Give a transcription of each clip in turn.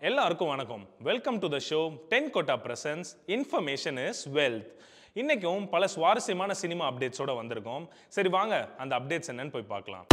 எல்லாருக்கும் வணக்கம் welcome to the show ten Kotta presents information is wealth இன்னைக்கும் பல சுவாரஸ்யமான சினிமா அப்டேட்ஸோட வந்திருக்கோம் சரி வாங்க அந்த அப்டேட்ஸ் என்னன்னு போய் பார்க்கலாம்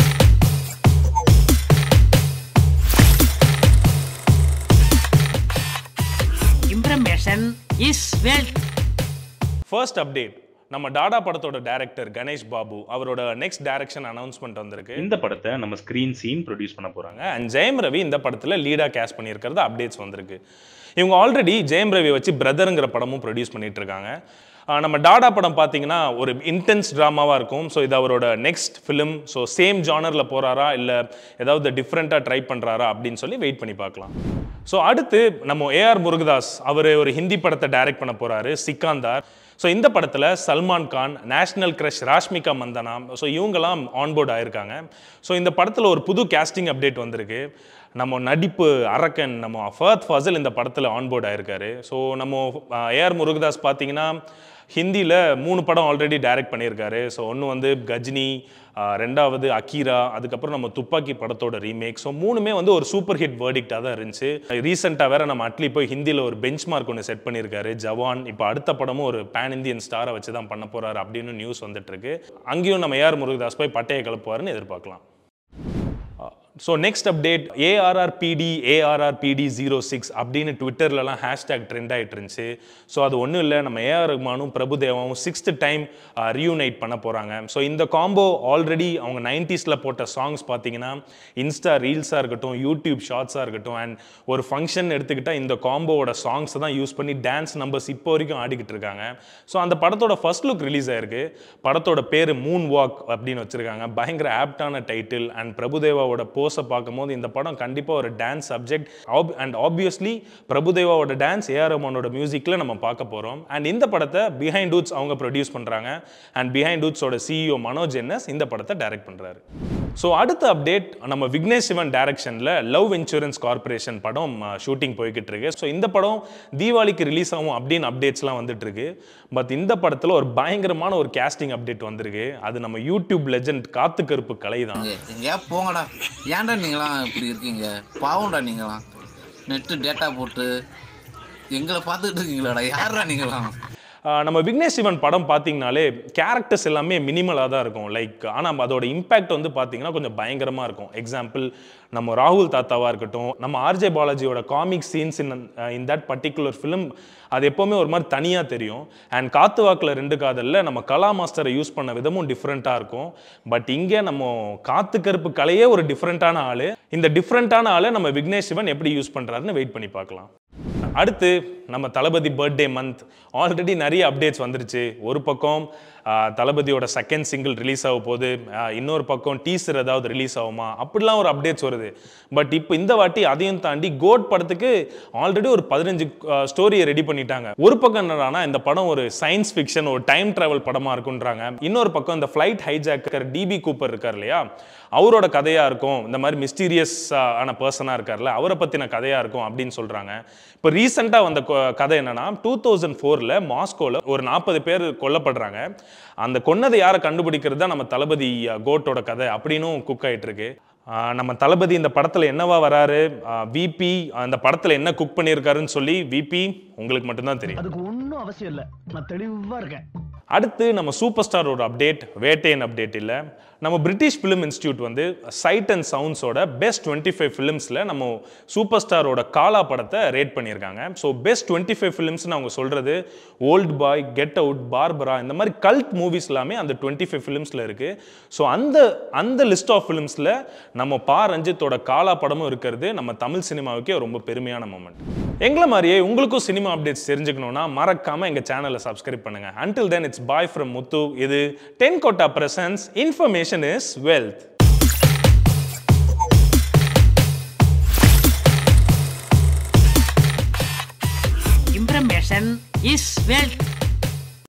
Information is wealth. First update நம்ம டாடா படத்தோட டைரக்டர் கணேஷ் பாபு அவரோட நெக்ஸ்ட் டைரக்ஷன் அனௌன்ஸ்மெண்ட் வந்திருக்கு இந்த படத்தை நம்ம ஸ்க்ரீன் சீன் ப்ரொடியூஸ் பண்ண போறாங்க அண்ட் ஜெயம் ரவி இந்த படத்தில் லீடாக கேஸ் பண்ணியிருக்கிறது அப்டேட்ஸ் வந்திருக்கு இவங்க ஆல்ரெடி ஜெயம் ரவி வச்சு பிரதருங்கிற படமும் ப்ரொடியூஸ் பண்ணிட்டு இருக்காங்க ஆஹ் நம்ம டாடா படம் பார்த்தீங்கன்னா ஒரு இன்டென்ஸ் ட்ராமாவாக இருக்கும் ஸோ இது அவரோட நெக்ஸ்ட் ஃபிலிம் ஸோ சேம் ஜானரில் போகிறாரா இல்லை ஏதாவது டிஃப்ரெண்ட்டாக ட்ரை பண்ணுறாரா அப்படின்னு சொல்லி வெயிட் பண்ணி பார்க்கலாம் ஸோ அடுத்து நம்ம ஏஆர் முருகதாஸ் அவர் ஒரு ஹிந்தி படத்தை டைரக்ட் பண்ண போகிறாரு சிக்காந்தார் ஸோ இந்த படத்தில் Salman Khan national crush Rashmika Mandanna so இவங்கெல்லாம் ஆன்போர்ட் ஆயிருக்காங்க ஸோ இந்த படத்தில் ஒரு புது கேஸ்டிங் அப்டேட் வந்திருக்கு நம்ம நடிப்பு அரக்கன் நம்ம ஃபர்த் ஃபாசில் இந்த படத்தில் ஆன்போர்ட் ஆயிருக்காரு ஸோ நம்ம ஏஆர் முருகதாஸ் பார்த்தீங்கன்னா ஹிந்தியில் மூணு படம் ஆல்ரெடி டைரக்ட் பண்ணியிருக்காரு ஸோ ஒன்று வந்து கஜினி ஆஹ் ரெண்டாவது அக்கீரா அதுக்கப்புறம் நம்ம துப்பாக்கி படத்தோட ரீமேக் ஸோ மூணுமே வந்து ஒரு சூப்பர் ஹிட் வேர்டிக்டாக தான் இருந்துச்சு ரீசெண்டாக வேற நம்ம அட்லி போய் ஹிந்தியில் ஒரு பெஞ்ச் மார்க் ஒன்று செட் பண்ணியிருக்காரு ஜவான் இப்போ அடுத்த படமும் ஒரு பேன் இந்தியன் ஸ்டாரை வச்சு தான் பண்ண போறாரு அப்படின்னு நியூஸ் வந்துட்டு இருக்கு அங்கேயும் நம்ம ஏஆர் முருகதாஸ் போய் பட்டையை கிளப்புவாருன்னு எதிர்பார்க்கலாம் so next update ARRPD ARRPD zero six அப்படின்னு ட்விட்டர்லலாம் ஹேஷ்டேக் ட்ரெண்ட் ஆகிட்டு இருந்துச்சு ஸோ அது ஒன்றும் இல்லை நம்ம ஏஆர் ரஹ்மானும் பிரபுதேவாவும் சிக்ஸ்த் டைம் ரியூனைட் பண்ண போகிறாங்க ஸோ இந்த காம்போ ஆல்ரெடி அவங்க நைன்டிஸில் போட்ட சாங்ஸ் பார்த்தீங்கன்னா இன்ஸ்டா ரீல்ஸாக இருக்கட்டும் யூடியூப் ஷார்ட்ஸாக இருக்கட்டும் அண்ட் ஒரு ஃபங்க்ஷன் எடுத்துக்கிட்டால் இந்த காம்போவோட சாங்ஸை தான் யூஸ் பண்ணி டான்ஸ் நம்பர்ஸ் இப்போ வரைக்கும் ஆடிக்கிட்டு இருக்காங்க ஸோ அந்த படத்தோட ஃபர்ஸ்ட் லுக் ரிலீஸ் ஆயிருக்கு படத்தோட பேர் மூன் வாக் அப்படின்னு வச்சுருக்காங்க பயங்கர ஆப்டான டைட்டில் அண்ட் பிரபுதேவாவோட போஸை பார்க்கும்போது இந்த படம் கண்டிப்பாக ஒரு டான்ஸ் சப்ஜெக்ட் அண்ட் ஆப்வியஸ்லி பிரபுதேவாவோட டான்ஸ் ஏஆர் ரஹ்மானோட மியூசிக்கில் நம்ம பார்க்க போகிறோம் அண்ட் இந்த படத்தை பிஹைண்ட் டூட்ஸ் அவங்க ப்ரொடியூஸ் பண்ணுறாங்க அண்ட் பிஹைண்ட் டூட்ஸோட சிஇஓ மனோஜ் என்எஸ் இந்த படத்தை டைரக்ட் பண்ணுறாரு ஸோ அடுத்த அப்டேட் நம்ம விக்னேஷ் சிவன் டைரக்ஷனில் லவ் இன்சூரன்ஸ் கார்பரேஷன் படம் ஷூட்டிங் போய்கிட்டு இருக்கு ஸோ இந்த படம் தீபாவளிக்கு ரிலீஸ் ஆகும் அப்படின்னு அப்டேட்ஸ்லாம் வந்துட்டு இருக்கு பட் இந்த படத்தில் ஒரு பயங்கரமான ஒரு கேஸ்டிங் அப்டேட் வந்திருக்கு அது நம்ம யூடியூப் லெஜெண்ட் காத்து கருப்பு கலை தான் எங்கேயா போங்கடா ஏன்டா நீங்களாம் இப்படி இருக்கீங்க பாவம்டா நீங்களாம் நெட்டு டேட்டா போட்டு எங்களை பார்த்துட்டு இருக்கீங்களாடா யாரா நீங்களாம் ஆஹ் நம்ம விக்னேஷ் சிவன் படம் பார்த்தீங்கனாலே கேரக்டர்ஸ் எல்லாமே மினிமலாக தான் இருக்கும் லைக் ஆனால் அதோட இம்பேக்ட் வந்து பார்த்தீங்கன்னா கொஞ்சம் பயங்கரமாக இருக்கும் எக்ஸாம்பிள் நம்ம ராகுல் தாத்தாவாக இருக்கட்டும் நம்ம ஆர்ஜே பாலாஜியோட comic scenes in in that particular film அது எப்போவுமே ஒரு மாதிரி தனியாக தெரியும் அண்ட் காத்து வாக்கில் ரெண்டு காதலில் நம்ம கலா மாஸ்டரை யூஸ் பண்ண விதமும் டிஃப்ரெண்ட்டாக இருக்கும் பட் இங்கே நம்ம காத்து கருப்பு கலையே ஒரு டிஃப்ரெண்ட்டான ஆள் இந்த டிஃப்ரெண்ட்டான ஆளை நம்ம விக்னேஷ் சிவன் எப்படி யூஸ் பண்ணுறாருன்னு வெயிட் பண்ணி பார்க்கலாம் அடுத்து நம்ம தளபதி பர்த்டே மந்த் ஆல்ரெடி நிறைய அப்டேட்ஸ் வந்துருச்சு ஒரு பக்கம் ஆஹ், தளபதியோட செகண்ட் சிங்கிள் ரிலீஸ் ஆக போகுது ஆஹ், இன்னொரு பக்கம் டீசர் ஏதாவது ரிலீஸ் ஆகுமா அப்படிலாம் ஒரு அப்டேட்ஸ் வருது பட் இப்போ இந்த வாட்டி அதையும் தாண்டி கோட் படத்துக்கு ஆல்ரெடி ஒரு பதினஞ்சு ஸ்டோரியை ரெடி பண்ணிட்டாங்க ஒரு பக்கம் என்னடானா இந்த படம் ஒரு சயின்ஸ் ஃபிக்ஷன் ஒரு டைம் டிராவல் படமா இருக்குன்றாங்க இன்னொரு பக்கம் இந்த ஃப்ளைட் ஹைஜாக்கர் டிபி கூப்பர் இருக்கார் இல்லையா அவரோட கதையா இருக்கும் இந்த மாதிரி மிஸ்டீரியஸ் ஆன பர்சனா இருக்கார்ல அவரை பத்தின கதையா இருக்கும் அப்படின்னு சொல்றாங்க இப்போ ரீசெண்டாக வந்த கொ- கதை என்னன்னா டூ தௌசண்ட் ஃபோரில் மாஸ்கோவில் ஒரு நாற்பது பேர் கொல்லப்படுறாங்க அந்த கொன்னதை யாரை கண்டுபிடிக்கிறது தான் நம்ம தளபதி அஹ், கோட்டோட கதை அப்படின்னும் குக் ஆயிட்டு இருக்கு ஆஹ், நம்ம தளபதி இந்த படத்தில் என்னவா வராரு விபி அந்த படத்தில் என்ன குக் பண்ணியிருக்காருன்னு சொல்லி விபி உங்களுக்கு மட்டும்தான் தெரியும் அதுக்கு ஒன்றும் அவசியம் இல்லை நான் தெளிவா இருக்கேன் அடுத்து நம்ம சூப்பர் ஸ்டாரோட அப்டேட் வேட்டையன் அப்டேட் இல்லை நம்ம பிரிட்டிஷ் ஃபிலிம் இன்ஸ்டியூட் வந்து சைட் அண்ட் சவுண்ட்ஸோட பெஸ்ட் டுவெண்ட்டி ஃபைவ் ஃபிலிம்ஸில் நம்ம சூப்பர் ஸ்டாரோட காலா படத்தை ரேட் பண்ணியிருக்காங்க ஸோ பெஸ்ட் டுவெண்ட்டி ஃபைவ் ஃபிலிம்ஸ்னு அவங்க சொல்கிறது old boy get out Barbara இந்த மாதிரி கல்ட் மூவிஸ் எல்லாமே அந்த டுவெண்ட்டி ஃபைவ் ஃபிலிம்ஸில் இருக்குது ஸோ அந்த அந்த லிஸ்ட் ஆஃப் ஃபிலிம்ஸில் நம்ம பா ரஞ்சித்தோட காலா படமும் இருக்கிறது நம்ம தமிழ் சினிமாவுக்கே ரொம்ப பெருமையான மூமெண்ட் எங்களை மாதிரியே உங்களுக்கும் சினிமா அப்டேட்ஸ் தெரிஞ்சுக்கணும்னா மறக்காம எங்க சேனலை சப்ஸ்கிரைப் பண்ணுங்க until then it's bye from Muthu இது ten Kotta presents information is wealth Information is wealth.